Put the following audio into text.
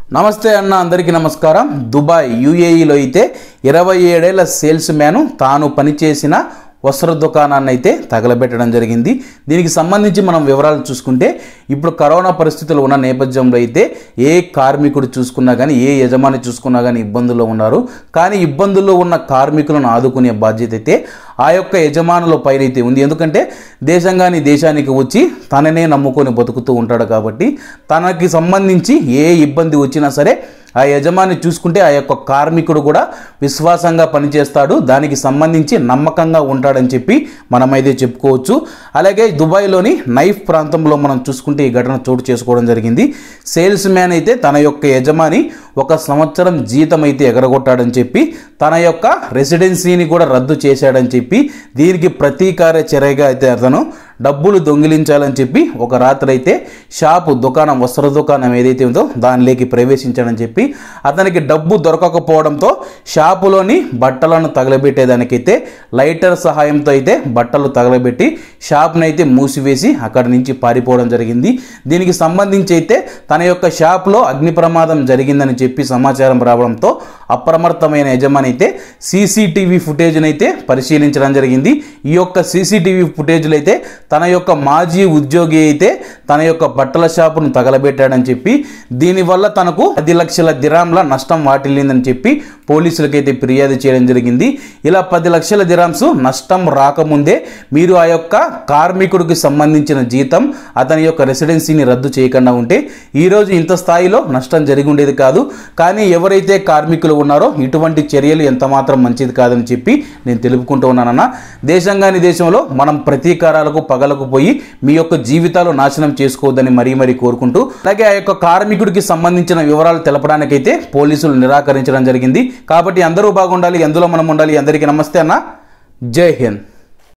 నమస్తే అన్న అందరికీ నమస్కారం దుబాయ్ యూఏఈలో అయితే ఇరవై ఏడేళ్ల సేల్స్ మ్యాను తాను పనిచేసిన వస్త్ర దుకాణాన్ని అయితే తగలబెట్టడం జరిగింది దీనికి సంబంధించి మనం వివరాలు చూసుకుంటే ఇప్పుడు కరోనా పరిస్థితులు ఉన్న నేపథ్యంలో అయితే ఏ కార్మికుడు చూసుకున్నా కానీ ఏ యజమాని చూసుకున్నా కానీ ఇబ్బందుల్లో ఉన్నారు కానీ ఇబ్బందుల్లో ఉన్న కార్మికులను ఆదుకునే బాధ్యత అయితే ఆ యొక్క యజమానుల పైన అయితే ఉంది ఎందుకంటే దేశంగాని దేశానికి వచ్చి తననే నమ్ముకొని బతుకుతూ ఉంటాడు కాబట్టి తనకి సంబంధించి ఏ ఇబ్బంది వచ్చినా సరే ఆ యజమాని చూసుకుంటే ఆ యొక్క కార్మికుడు కూడా విశ్వాసంగా పనిచేస్తాడు దానికి సంబంధించి నమ్మకంగా ఉంటాడని చెప్పి మనమైతే చెప్పుకోవచ్చు అలాగే దుబాయ్లోని నైఫ్ ప్రాంతంలో మనం చూసుకుంటే ఈ ఘటన చోటు చేసుకోవడం జరిగింది సేల్స్ మ్యాన్ అయితే తన యొక్క యజమాని ఒక సంవత్సరం జీతం అయితే ఎగరగొట్టాడని చెప్పి తన యొక్క రెసిడెన్సీని కూడా రద్దు చేశాడని చెప్పి దీనికి ప్రతీకార చర్యగా అయితే అతను డబ్బులు దొంగిలించాలని చెప్పి ఒక రాత్రి అయితే షాపు దుకాణం వస్త్ర దుకాణం ఏదైతే ఉందో దానిలోకి ప్రవేశించాడని చెప్పి అతనికి డబ్బు దొరకకపోవడంతో షాపులోని బట్టలను తగలబెట్టేదానికైతే లైటర్ సహాయంతో అయితే బట్టలు తగలబెట్టి షాప్ని అయితే మూసివేసి అక్కడి నుంచి పారిపోవడం జరిగింది దీనికి సంబంధించి అయితే తన యొక్క షాప్లో అగ్ని ప్రమాదం జరిగిందని చెప్పి సమాచారం రావడంతో అప్రమత్తమైన యజమాని అయితే సీసీటీవీ ఫుటేజ్ని అయితే పరిశీలించడం జరిగింది ఈ యొక్క సీసీటీవీ ఫుటేజ్లు అయితే తన యొక్క మాజీ ఉద్యోగి అయితే తన యొక్క బట్టల షాపును తగలబెట్టాడని చెప్పి దీనివల్ల తనకు పది లక్షల దిరాంల నష్టం వాటిల్లిందని చెప్పి పోలీసులకైతే ఫిర్యాదు చేయడం జరిగింది ఇలా పది లక్షల దిరాంస్ నష్టం రాకముందే మీరు ఆ యొక్క కార్మికుడికి సంబంధించిన జీతం అతని యొక్క రెసిడెన్సీని రద్దు చేయకుండా ఉంటే ఈరోజు ఇంత స్థాయిలో నష్టం జరిగి ఉండేది కాదు కానీ ఎవరైతే కార్మికులు ఉన్నారో ఇటువంటి చర్యలు ఎంత మాత్రం మంచిది కాదని చెప్పి నేను తెలుపుకుంటూ ఉన్నానన్న దేశంగాని దేశంలో మనం ప్రతీకారాలకు పగలకు పోయి మీ యొక్క జీవితాలు నాశనం చేసుకోవద్దని మరీ మరీ కోరుకుంటూ అలాగే ఆ యొక్క కార్మికుడికి సంబంధించిన వివరాలు తెలపడానికైతే పోలీసులు నిరాకరించడం జరిగింది కాబట్టి అందరూ బాగుండాలి ఎందులో మనం ఉండాలి అందరికీ నమస్తే అన్న జై హింద్